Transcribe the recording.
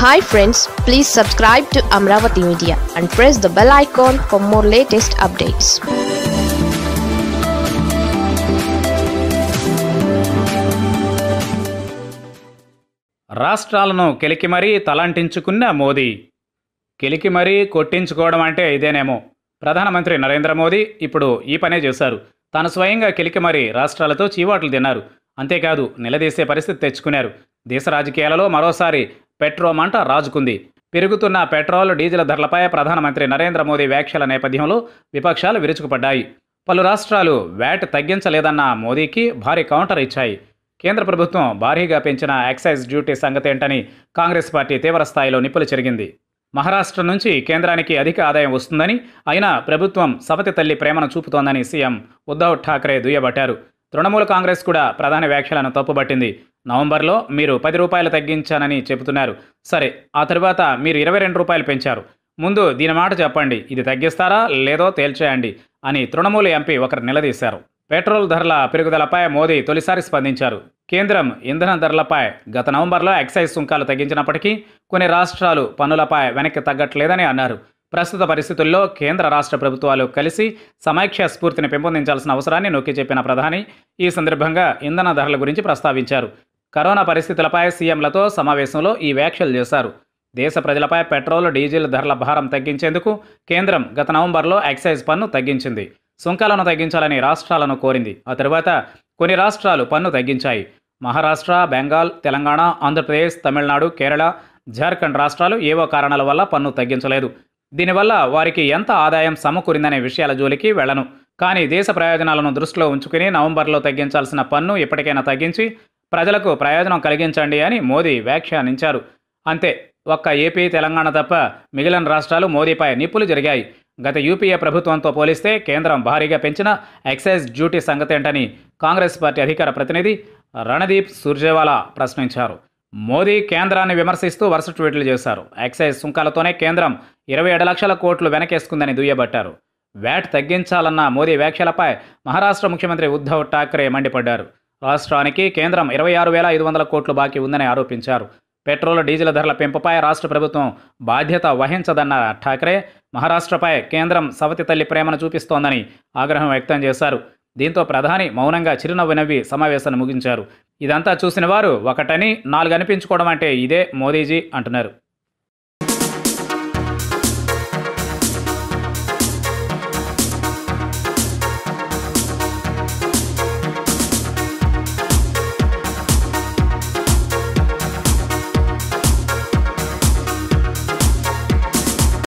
hi friends please subscribe to Amaravati media and press the bell icon for more latest updates రాష్ట్రాలను కెలికి మరీ తలంటించుకున్న మోదీ కెలికి మరీ కొట్టించుకోవడం అంటే ఇదేనేమో ప్రధానమంత్రి నరేంద్ర మోదీ ఇప్పుడు ఈ పనే చేశారు తాను స్వయంగా కెలికి మరీ రాష్ట్రాలతో చీవాట్లు తిన్నారు అంతేకాదు నిలదీసే పరిస్థితి తెచ్చుకున్నారు దేశ రాజకీయాలలో మరోసారి పెట్రో మంట రాజుకుంది పెరుగుతున్న పెట్రోల్ డీజిల్ ధరలపై ప్రధానమంత్రి నరేంద్ర మోదీ వ్యాఖ్యల నేపథ్యంలో విపక్షాలు విరుచుకుపడ్డాయి పలు రాష్ట్రాలు వ్యాట్ తగ్గించలేదన్న మోదీకి భారీ కౌంటర్ ఇచ్చాయి కేంద్ర ప్రభుత్వం భారీగా పెంచిన ఎక్సైజ్ డ్యూటీ సంగతేంటని కాంగ్రెస్ పార్టీ తీవ్ర స్థాయిలో నిప్పులు చెరిగింది మహారాష్ట్ర నుంచి కేంద్రానికి అధిక ఆదాయం వస్తుందని అయినా ప్రభుత్వం సవతి తల్లి ప్రేమను చూపుతోందని సీఎం ఉద్ధవ్ ఠాక్రే దుయ్యబట్టారు తృణమూల కాంగ్రెస్ కూడా ప్రధాని వ్యాఖ్యలను తప్పుబట్టింది నవంబర్లో మీరు పది రూపాయలు తగ్గించానని చెబుతున్నారు సరే ఆ తరువాత మీరు ఇరవై రెండు రూపాయలు పెంచారు ముందు దీని మాట చెప్పండి ఇది తగ్గిస్తారా లేదో తేల్చేయండి అని తృణమూల ఎంపీ ఒకరు నిలదీశారు పెట్రోల్ ధరల పెరుగుదలపై మోదీ తొలిసారి స్పందించారు కేంద్రం ఇంధన ధరలపై గత నవంబర్లో ఎక్సైజ్ సుంకాలు తగ్గించినప్పటికీ కొన్ని రాష్ట్రాలు పన్నులపై వెనక్కి తగ్గట్లేదని అన్నారు ప్రస్తుత పరిస్థితుల్లో కేంద్ర రాష్ట్ర ప్రభుత్వాలు కలిసి సమైక్య స్ఫూర్తిని పెంపొందించాల్సిన అవసరాన్ని నొక్కి చెప్పిన ప్రధాని ఈ సందర్భంగా ఇంధన ధరల గురించి ప్రస్తావించారు కరోనా పరిస్థితులపై సీఎంలతో సమావేశంలో ఈ వ్యాఖ్యలు చేశారు దేశ ప్రజలపై పెట్రోల్ డీజిల్ ధరల భారం తగ్గించేందుకు కేంద్రం గత నవంబర్లో ఎక్సైజ్ పన్ను తగ్గించింది సుంకాలను తగ్గించాలని రాష్ట్రాలను కోరింది ఆ తరువాత కొన్ని రాష్ట్రాలు పన్ను తగ్గించాయి మహారాష్ట్ర బెంగాల్ తెలంగాణ ఆంధ్రప్రదేశ్ తమిళనాడు కేరళ జార్ఖండ్ రాష్ట్రాలు ఏవో కారణాల వల్ల పన్ను తగ్గించలేదు దీనివల్ల వారికి ఎంత ఆదాయం సమకూరిందనే విషయాల జోలికి వెళ్లను కానీ దేశ ప్రయోజనాలను దృష్టిలో ఉంచుకుని నవంబర్లో తగ్గించాల్సిన పన్ను ఎప్పటికైనా తగ్గించి ప్రజలకు ప్రయోజనం కలిగించండి అని మోదీ వ్యాఖ్యానించారు అంతే ఒక్క ఏపీ తెలంగాణ తప్ప మిగిలిన రాష్ట్రాలు మోదీపై నిప్పులు జరిగాయి గత యూపీఏ ప్రభుత్వంతో పోలిస్తే కేంద్రం భారీగా పెంచిన ఎక్సైజ్ డ్యూటీ సంగతేంటని కాంగ్రెస్ పార్టీ అధికార ప్రతినిధి రణదీప్ సుర్జేవాలా ప్రశ్నించారు మోదీ కేంద్రాన్ని విమర్శిస్తూ వరుస ట్వీట్లు చేశారు ఎక్సైజ్ సుంకాలతోనే కేంద్రం ఇరవై ఏడు లక్షల కోట్లు వెనకేసుకుందని దుయ్యబట్టారు వ్యాట్ తగ్గించాలన్న మోదీ వ్యాఖ్యలపై మహారాష్ట్ర ముఖ్యమంత్రి ఉద్ధవ్ ఠాక్రే మండిపడ్డారు రాష్ట్రానికి కేంద్రం ఇరవై ఆరు వేల ఐదు వందల కోట్లు బాకీ ఉందని ఆరోపించారు పెట్రోల్ డీజిల్ ధరల పెంపుపై రాష్ట్ర ప్రభుత్వం బాధ్యత వహించదన్న ఠాక్రే మహారాష్ట్రపై కేంద్రం సవతి తల్లి ప్రేమను చూపిస్తోందని ఆగ్రహం వ్యక్తం చేశారు దీంతో ప్రధాని మౌనంగా చిరునవ్వు నవ్వి సమావేశాన్ని ముగించారు ఇదంతా చూసిన వారు ఒకటని నాలుగు అనిపించుకోవడం అంటే ఇదే మోదీజీ అంటున్నారు